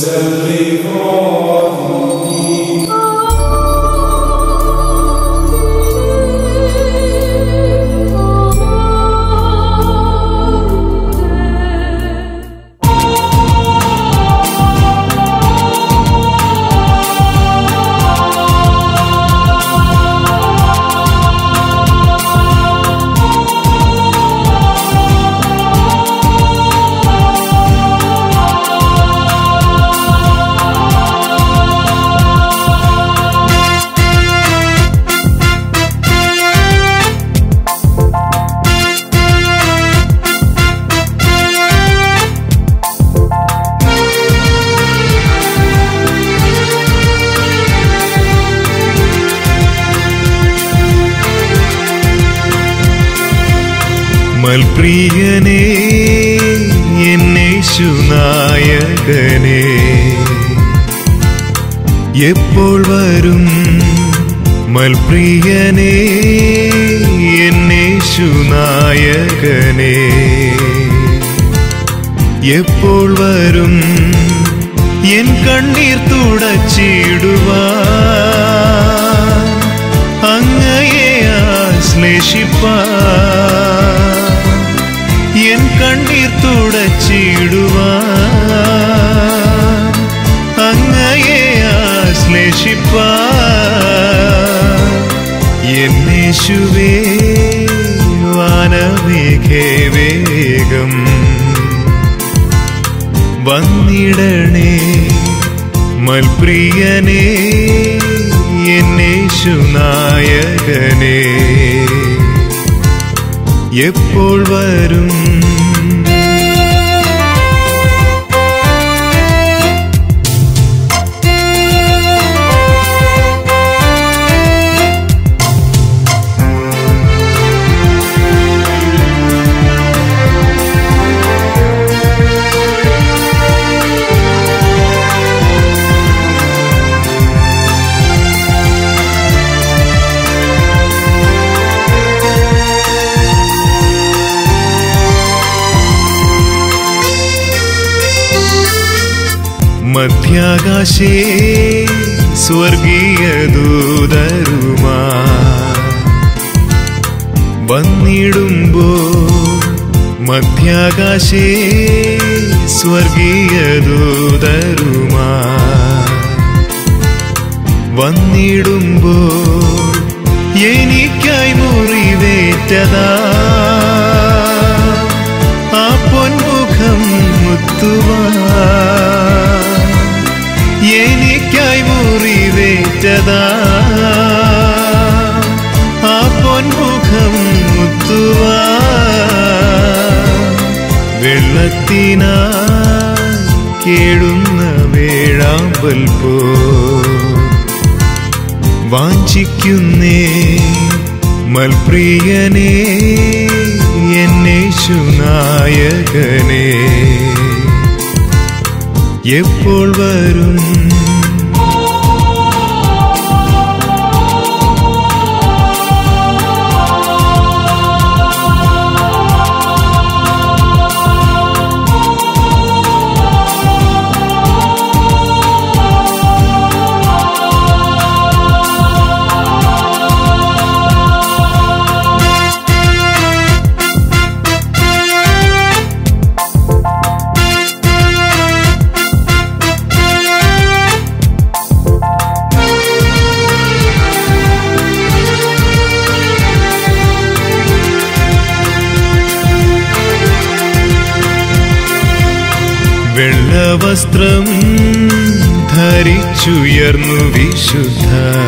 മൽപ്രിയനേ എന്നേശുനായകനേ എപ്പോൾ വരും മൽപ്രിയനേ എന്നേശുനായകനേ എപ്പോൾ വരും എൻ കണ്ണീർ തുടച്ചിടുവാൻ അങ്ങയെ ആശ്ലേഷിപ്പാൻ എൻ കണ്ണീർ തുടച്ചിടുവാൻ അങ്ങയെ ആശ്ലേഷിപ്പാൻ എന്നേശുവേ വാനമേഘേ വേഗം വന്നിടണേ മൽപ്രിയനേ എന്നേശുനായകനേ എപ്പോൾ വരും മധ്യാകാശേ സ്വർഗീയ ദൂതരുമാ വന്നിടുമ്പോ മധ്യാകാശേ സ്വർഗീയ ദൂതരുമാ വന്നിടുമ്പോ എനിക്കായി മുറിവേറ്റതാ ആ പൊന്മുഖം മുത്തുവാ എനിക്കായി മുറിവേറ്റതാ ആ പൊന്മുഖം മുത്തുവാ വെള്ളത്തിനാ കേടുന്ന വേഴാമ്പൽ പോ വാഞ്ചിക്കുന്നേ മൽപ്രിയനേ എന്നേശുനായകനേ എപ്പോൾ വരും വെള്ളവസ്ത്രം ധരിച്ചുയർന്നു വിശുദ്ധ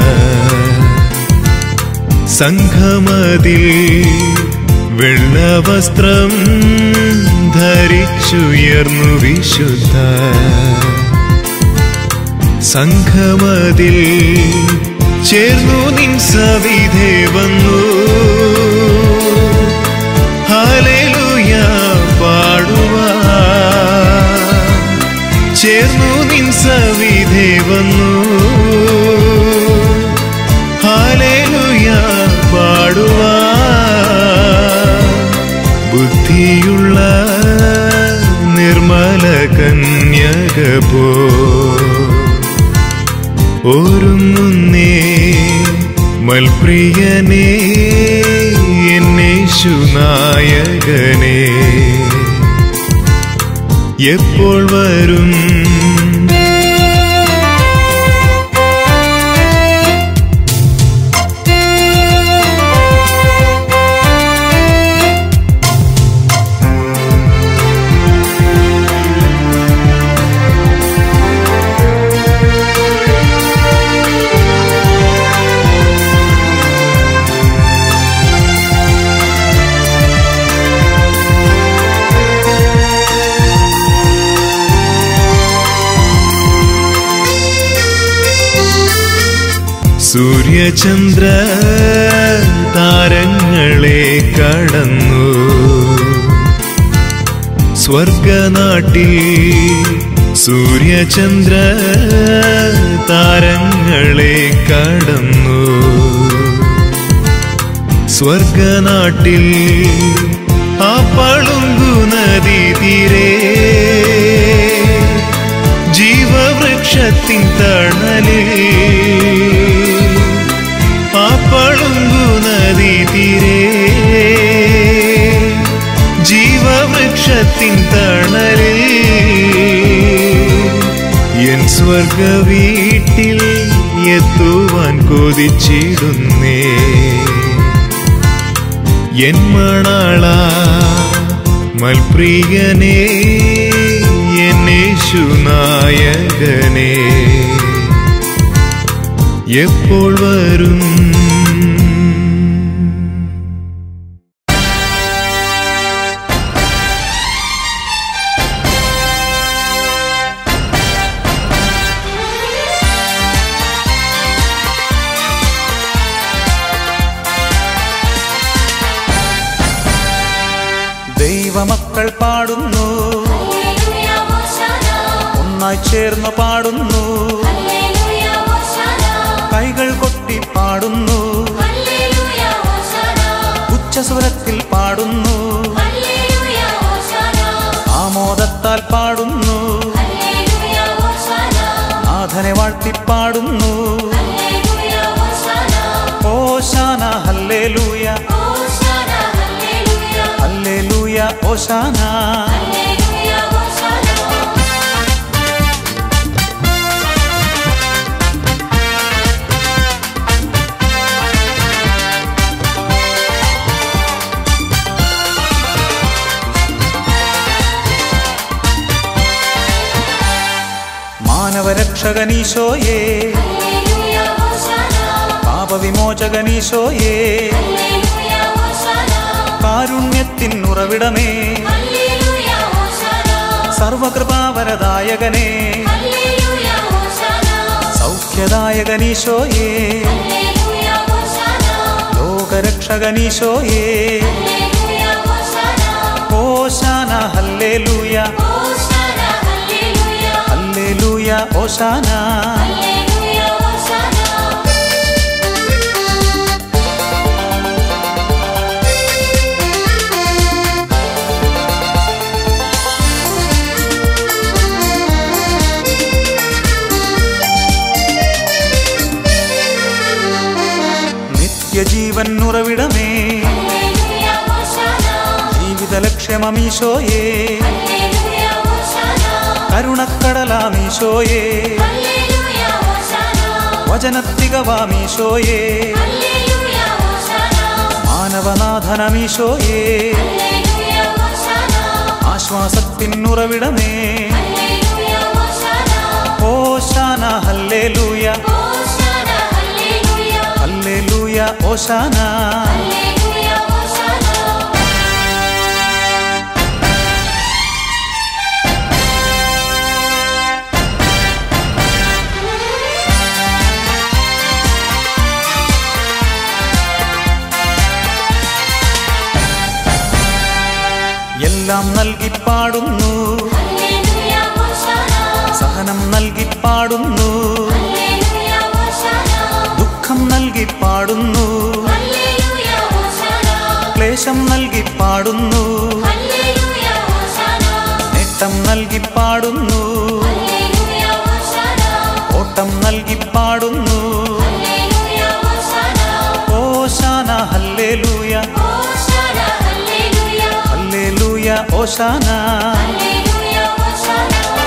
സംഘമതിൽ വെള്ളവസ്ത്രം ധരിച്ചുയർന്നു വിശുദ്ധ സംഘമതിൽ ചേർന്നു നിൻ സവിധേ വന്നു ഹല്ലേലൂയ പാടുവാ ചേർന്നു നിൻ സവിധേ വന്നു ഹാലേലുയ പാടുവാ ബുദ്ധിയുള്ള നിർമ്മല കന്യക പോ ഒരുങ്ങുന്നേ മൽപ്രിയനേ എന്നേശുനായകനേ എപ്പോൾ വരും സൂര്യചന്ദ്ര താരങ്ങളെ കടന്നു സ്വർഗനാട്ടിൽ സൂര്യചന്ദ്ര താരങ്ങളെ കടന്നു സ്വർഗനാട്ടിൽ ആ പളുങ്കു നദി തീരെ ജീവവൃക്ഷത്തിൻ തണലിൽ ആ പളുങ്കു നദി തീരെ ജീവവൃക്ഷത്തിൻ തണലിൽ എൻ സ്വർഗ വീട്ടിൽ എത്തുവാൻ കൊതിച്ചിടുന്നേ എൻ മണാള മൽപ്രിയനേ എന്നേശുനായകനേ എപ്പോൾ വരും ദൈവമക്കൾ പാടുന്നു ഹല്ലേലൂയ ഹോശാന ഒന്നായി ചേർന്ന് പാടുന്നു ഹല്ലേലൂയ ഹോശാന കൈകൾ കൊട്ടി പാടുന്നു ഹല്ലേലൂയ ഹോശാന ഉച്ചസ്വരത്തിൽ പാടുന്നു ഹല്ലേലൂയ ഹോശാന ആമോദത്താൽ പാടുന്നു ഹല്ലേലൂയ ഹോശാന നാഥനെ വാഴ്ത്തി പാടുന്നു ഹല്ലേലൂയ ഹോശാന ഓശാന ഹല്ലേലൂയ ഹോശാന ഹല്ലേലൂയ ഹല്ലേലൂയ ഓശാന ഹല്ലേലൂയ ഹോശാന മാനവരക്ഷകനീശോയേ ഹല്ലേലൂയ ഹോശാന പാപവിമോചകനീശോയേ ഹല്ലേലൂയ ഹോശാന കാരുണ്യത്തിൻ ഉറവിടമേ ഹല്ലേലൂയ ഹോശാന സർവകൃപാവരദായകനേ ഹല്ലേലൂയ ഹോശാന സൗഖ്യദായകനീശോയേ ഹല്ലേലൂയ ഹോശാന ലോകരക്ഷകനീശോയേ ഹല്ലേലൂയ ഹോശാന ഓശാന ഹല്ലേലൂയ ഹോശാന ഹല്ലേലൂയ ഹല്ലേലൂയ ഓശാന ഹല്ലേലൂയ ഹോശാന നിത്യജീവൻ ഉറവിടമേ ഹല്ലേലൂയ ഹോശാന ജീവിത ലക്ഷ്യമീശോയേ ഹല്ലേലൂയ ഹോശാന കരുണക്കടലാമീശോയേ ഹല്ലേലൂയ ഹോശാന വചനത്തികവാമീശോയേ ഹല്ലേലൂയ ഹോശാന മാനവനാഥനമീശോയേ ഹല്ലേലൂയ ഹോശാന ആശ്വാസത്തിൻ ഉറവിടമേ ഹല്ലേലൂയ ഹോശാന ഓശാന ഹല്ലേലൂയ ഹോശാന ഹല്ലേലൂയ ഹല്ലേലൂയ ഓശാന ഹല്ലേലൂയ ഹോശാന എല്ലാം നൽകി പാടുന്നു ഹല്ലേലൂയ ഹോശാന സഹനം നൽകി പാടുന്നു ഹല്ലേലൂയ ഹോശാന ദുഃഖം നൽകി പാടുന്നു ഹല്ലേലൂയ ഹോശാന ക്ലേശം നൽകി പാടുന്നു ഹല്ലേലൂയ ഹോശാന നേട്ടം നൽകി പാടുന്നു പാടുന്നു ഹല്ലേലൂയ ഓശാന ഓട്ടം നൽകി പാടുന്നു ഹല്ലേലൂയ ഓശാന ഓശാന ഹല്ലേലൂയ ഓശാന ഹല്ലേലൂയ ഹല്ലേലൂയ ഓശാന ഹല്ലേലൂയ ഓശാന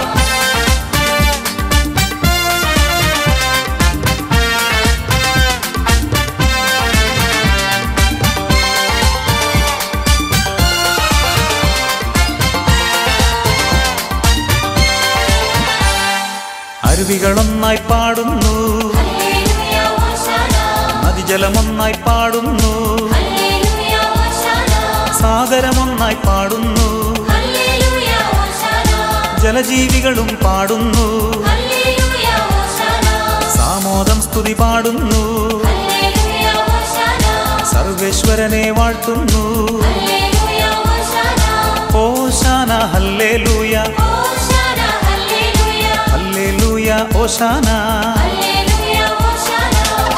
അരുവികളൊന്നായി പാടുന്നു ഹല്ലേലൂയ ഓശാന നദിജലമൊന്നായി പാടുന്നു ഹല്ലേലൂയ ഓശാന സാഗരമൊന്നായി പാടുന്നു ഹല്ലേലൂയ ഓശാന ജലജീവികളും പാടുന്നു ഹല്ലേലൂയ ഓശാന സാമോദം സ്തുതി പാടുന്നു ഹല്ലേലൂയ ഓശാന സർവേശ്വരനെ വാഴ്ത്തുന്നു ഹല്ലേലൂയ ഓശാന ഓശാന ഹല്ലേലൂയ ഓശാന ഹല്ലേലൂയ ഹല്ലേലൂയ ഓശാന ഹല്ലേലൂയ ഓശാന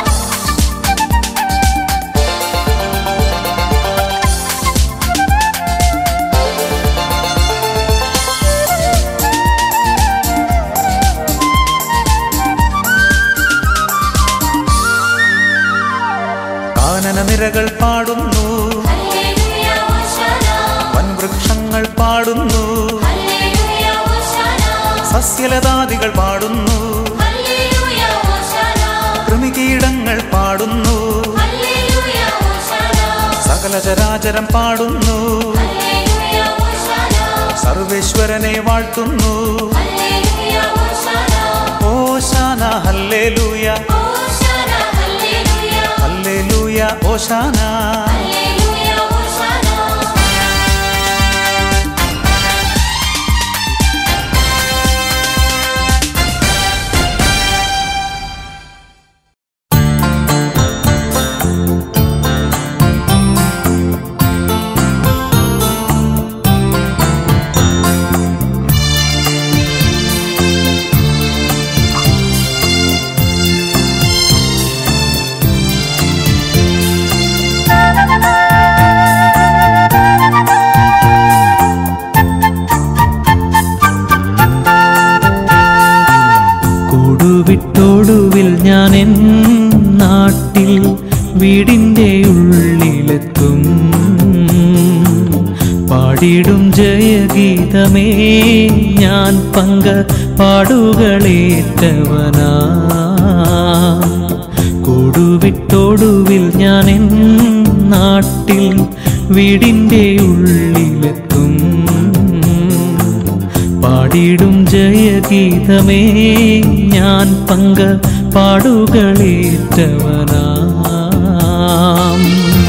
കാനന നിരകൾ പാടുന്നു ഹല്ലേലൂയ ഓശാന വൻവൃക്ഷങ്ങൾ പാടുന്നു ഹല്ലേലൂയ ഓശാന സസ്യലതാദികൾ പാടുന്നു ഹല്ലേലൂയ ഓശാന കൃമികീടങ്ങൾ പാടുന്നു ഹല്ലേലൂയ ഓശാന സകല ചരാചരം പാടുന്നു ഹല്ലേലൂയ ഓശാന സർവേശ്വരനെ വാഴ്ത്തുന്നു ഹല്ലേലൂയ ഓശാന ഓശാന ഹല്ലേലൂയ ഓശാന ഹല്ലേലൂയ ഹല്ലേലൂയ ഓശാന ഹല്ലേലൂയ ഓശാന കൂടുവിട്ടോടുവിൽ ഞാൻ എൻ നാട്ടിൽ വീടിൻ്റെ ഉള്ളിലെത്തും പാടിടും ജയഗീതമേ ഞാൻ പങ്ക പാടുകളേറ്റവനാ കൂടുവിട്ടോടുവിൽ ഞാൻ എൻ നാട്ടിൽ വീടിൻ്റെ ഉള്ളിലെത്തും പാടിടും ജയഗീതമേ ഞാൻ പങ്ക പാടുകളേറ്റവനാം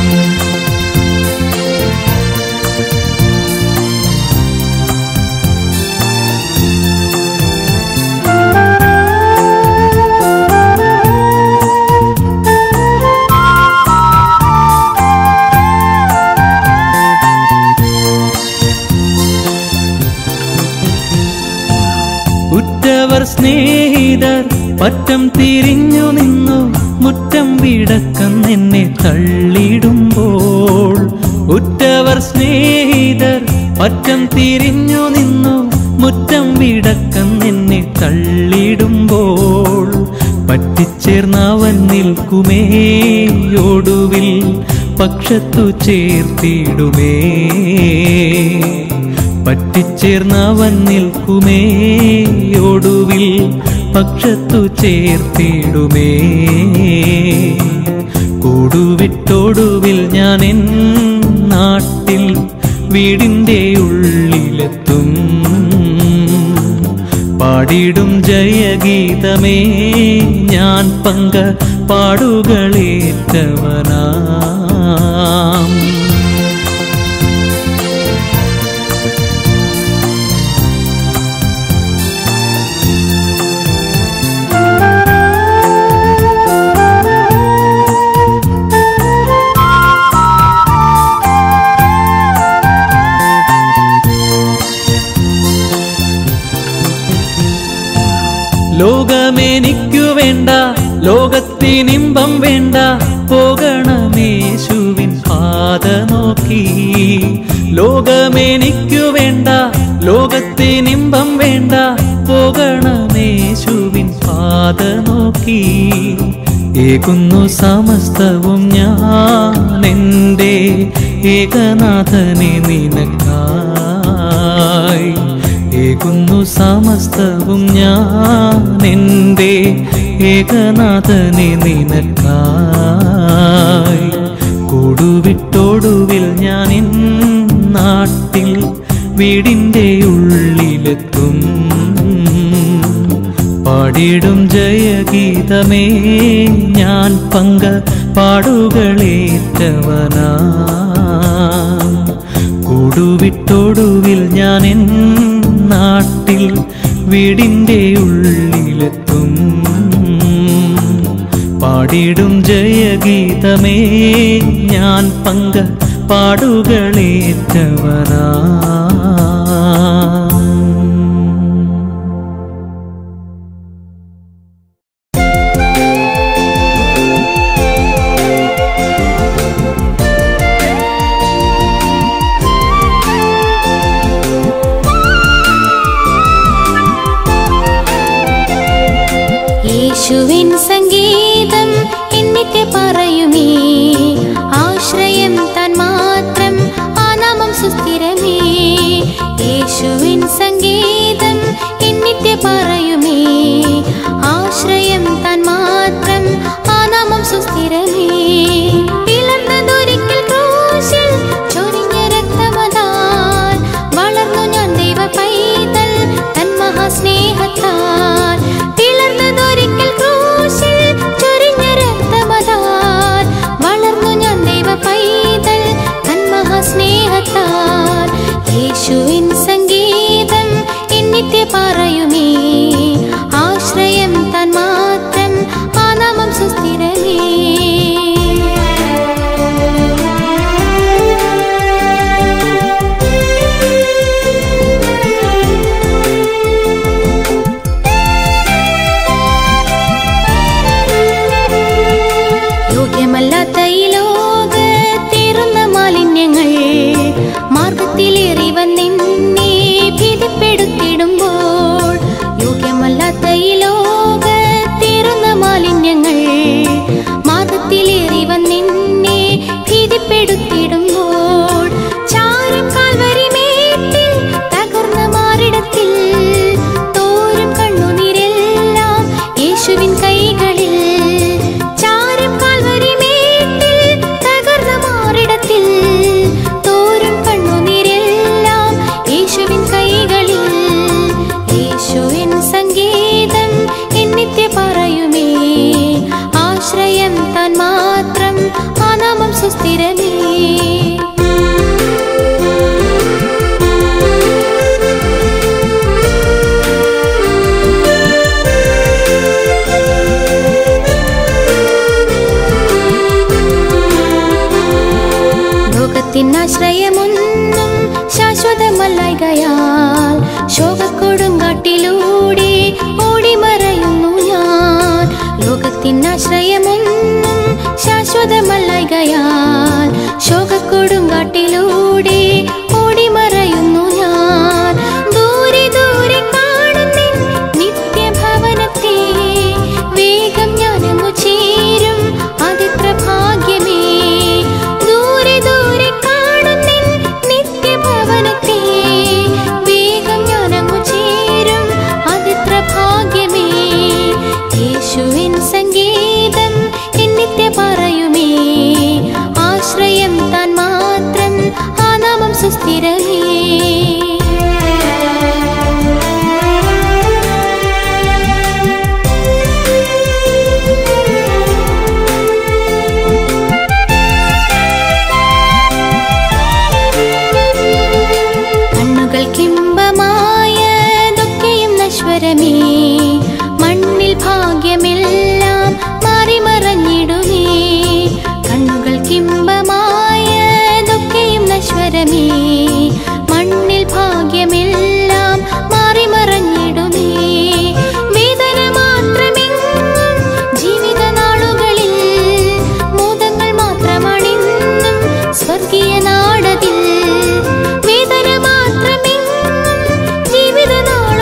ഉറ്റവർ സ്നേഹിതർ പറ്റം തിരിഞ്ഞു നിന്നു മുറ്റം വിടക്കം എന്നെ തള്ളിടുമ്പോൾ ഉറ്റവർ സ്നേഹിതർ പറ്റം തിരിഞ്ഞു നിന്നു മുറ്റം വിടക്കം എന്നെ തള്ളിടുമ്പോൾ പറ്റിച്ചേർന്നവൻ നിൽക്കുമേ ഒടുവിൽ പക്ഷത്തു ചേർത്തിടുമേ പറ്റിച്ചേർന്നവൻ നിൽക്കുമേ ഒടുവിൽ പക്ഷത്തു ചേർത്തിടുമേ കൂടുവിട്ടൊടുവിൽ ഞാൻ എൻ നാട്ടിൽ വീടിൻ്റെ ഉള്ളിലെത്തും പാടിടും ജയഗീതമേ ഞാൻ പങ്ക പാടുകളേറ്റവനാം ലോകമെനിക്കു വേണ്ട ലോകത്തിനിമ്പം വേണ്ട പോകണമേശുവിൻ പാത നോക്കി ലോകമെനിക്കു വേണ്ട ലോകത്തിനിമ്പം ലോകത്തിനിമ്പം വേണ്ട പോകണമേശുവിൻ പാത നോക്കി ഏകുന്നു സമസ്തവും ഞാൻ എൻ്റെ ഏകനാഥനെ നിനക്കായി ഏകുന്നു സമസ്തവും ഞാൻ എൻ്റെ ഏകനാഥനെ നിനക്കായി കൂടുവിട്ടൊടുവിൽ ഞാൻ എൻ നാട്ടിൽ വീടിൻ്റെ ഉള്ളിലെത്തും പാടിടും ജയഗീതമേ ഞാൻ പങ്ക പാടുകളേറ്റവനാ കൂടുവിട്ടൊടുവിൽ ഞാൻ എൻ നാട്ടിൽ വീടിൻ്റെ ഉള്ളിലെത്തും പാടിടും ജയഗീതമേ ഞാൻ പങ്ക പാടുകളേറ്റവനാ യേശുവിൻ സംഗീതം എന്നിട്ട് പറയുമേ ആശ്രയം താൻ മാത്രം ആ നാമം സുസ്ഥിരമേ യേശുവിൻ സംഗീതം എന്നിട്ട് പറയുമേ ആശ്രയം താൻ മാത്രം ആ നാമം സുസ്ഥിരമേ പിളർന്നതൊരിക്കൽ ക്രൂശിൽ ചൊരിഞ്ഞ രക്തമതാൽ വളർന്നു ഞാൻ ദൈവ പൈതൽ തൻ മഹാസ്നേഹത്താൽ പിളർന്നതൊരിക്കൽ ക്രൂശിൽ ചൊരിഞ്ഞ രക്തമതാൽ വളർന്നു ഞാൻ ദൈവ പൈതൽ തൻ മഹാസ്നേഹത്താൽ യേശുവിൻ സംഗീതം എന്നിട്ട് പറയുമേ ആശ്രയം താൻ മാത്രം ആ നാമം സുസ്ഥിരമേ യോഗ്യമല്ലാത്ത ഈ ലോകത്തേറുന്ന മാലിന്യങ്ങൾ മാർഗത്തിലേറി വന്നെന്നെ ഭീതിപ്പെടുത്തിടുമ്പോൾ യോഗ്യമല്ലാത്ത ഈ ലോകത്തേറുന്ന മാലിന്യങ്ങൾ മാർഗത്തിലേറി വന്നെന്നെ ഭീതിപ്പെടുത്തിടുമ്പോൾ ചാരം കാൽവരിമേട്ടിൽ തകർന്ന മാറിടത്തിൽ തോരും കണ്ണുനീരെല്ലാം യേശുവിൻ കൈകളിൽ ചാരം കാൽവരിമേട്ടിൽ തകർന്ന മാറിടത്തിൽ തോരും കണ്ണുനീരെല്ലാം യേശുവിൻ കൈകളിൽ യേശുവിൻ സംഗീതം എന്നിത്യ പറയുമേ ആശ്രയം താൻ മാത്രം ആ നാമം സുസ്ഥിരമേ ലോകത്തിനാശ്രയമൊന്നും ശാശ്വതമല്ലായകയാൽ ശോകക്കൊടുങ്കാട്ടിലൂടെ ഓടിമറയുന്നു ഞാൻ ലോകത്തിനാശ്രയമൊന്നും ശാശ്വതമല്ലായകയാൽ ശോകക്കൊടുങ്കാട്ടിലൂടെ ഓടിമറയുന്നു ഞാൻ ദൂരെ ദൂരെ കാണുന്നിൻ നിത്യഭവനത്തെ വേഗം ഞാനങ്ങു ചേരും അതിത്ര ഭാഗ്യമേ ദൂരെ ദൂരെ കാണുന്നിൻ നിത്യഭവനത്തെ വേഗം ഞാനങ്ങു ചേരും അതിത്ര ഭാഗ്യമേ യേശുവിൻ സംഗീതം എന്നിത്യ പറയുമേ ആശ്രയം താൻ മാത്രം ആ നാമം സുസ്ഥിരമേ കണ്ണുകൾക്കിമ്പമായതൊക്കെയും നശ്വരമേ മണ്ണിൽ ഭാഗ്യമെല്ലാം മാറിമറഞ്ഞിടുമേ കണ്ണുകൾക്കിമ്പമായതൊക്കെയും നശ്വരമേ മണ്ണിൽ ഭാഗ്യമെല്ലാം മാറിമറഞ്ഞിടുമേ വേദന മാത്രമെങ്ങും ജീവിത നാളുകളിൽ മോദങ്ങൾ മാത്രമാണെന്നും സ്വർഗീയ നാടതിൽ വേദന മാത്രമെങ്ങും ജീവിത നാളുകളിൽ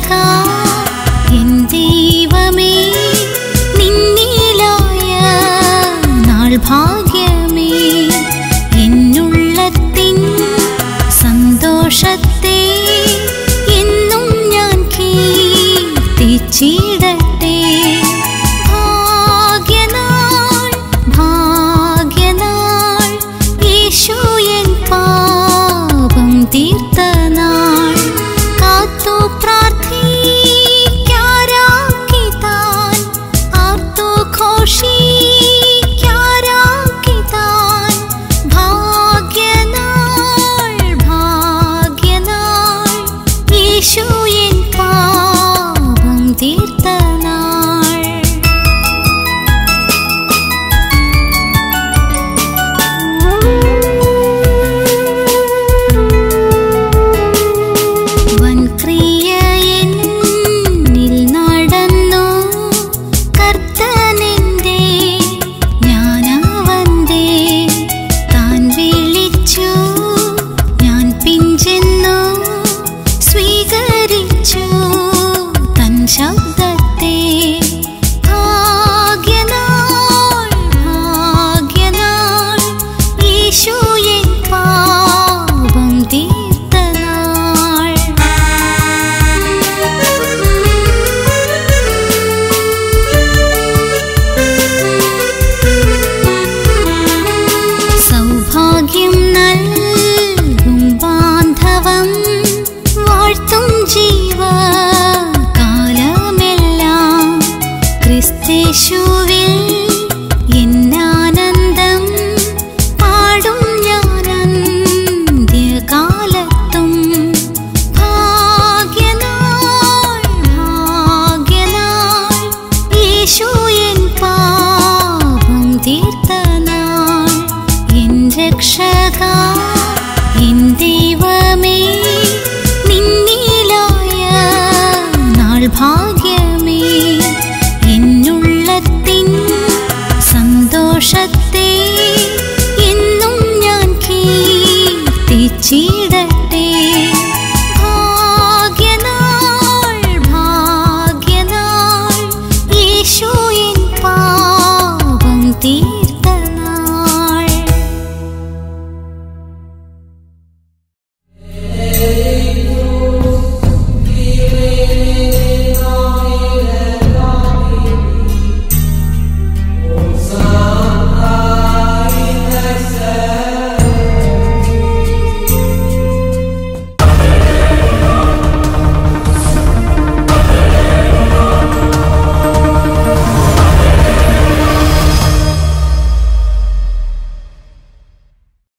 രക്ഷക എൻ ദൈവമേ നിന്നിലായ നാൾ ഭാഗ്യമേ എന്നുള്ളത്തിൻ സന്തോഷത്തെ എന്നും ഞാൻ കീർത്തിച്ചിടട്ടെ ഭാഗ്യനാൾ ഭാഗ്യനാൾ യേശു എൻ പാപം തീർത്ത നാൾ കാത്തു പ്രാർത്ഥിക്കാരാക്കി താൻ ആർത്തു ഘോഷിക്കാരാക്കി താൻ ഭാഗ്യനാൾ ഭാഗ്യനാൾ യേശു എൻ പാപം തീർത്ത നാൾ വൻക്രിയ എന്നിൽ നടന്നു കർത്തനെന്റെ ജ്ഞാനവന്റെ താൻ വിളിച്ചു ഞാൻ പിഞ്ചെന്നു സ്വീകരിച്ചു തൻ ശബ്ദത്തെ ഭാഗ്യനാൾ ഭാഗ്യനാൾ യേശു എൻ പാപം തീർത്ത നാൾ സൗഭാഗ്യം നൽകും ബാന്ധവം വാഴ്ത്തും ജീവ കാലമെല്ലാം ക്രിസ്തേശുവിൽ എന്നാനന്ദം പാടും ഞാൻ അന്ത്യകാലത്തും ഭാഗ്യനാൾ ഭാഗ്യനാൾ യേശു എൻ പാപം തീർത്ത നാൾ എൻ രക്ഷക എൻ ദൈവമേ നിന്നിലായ നാൾ ഭാഗ്യമേ എന്നുള്ളത്തിൻ സന്തോഷത്തെ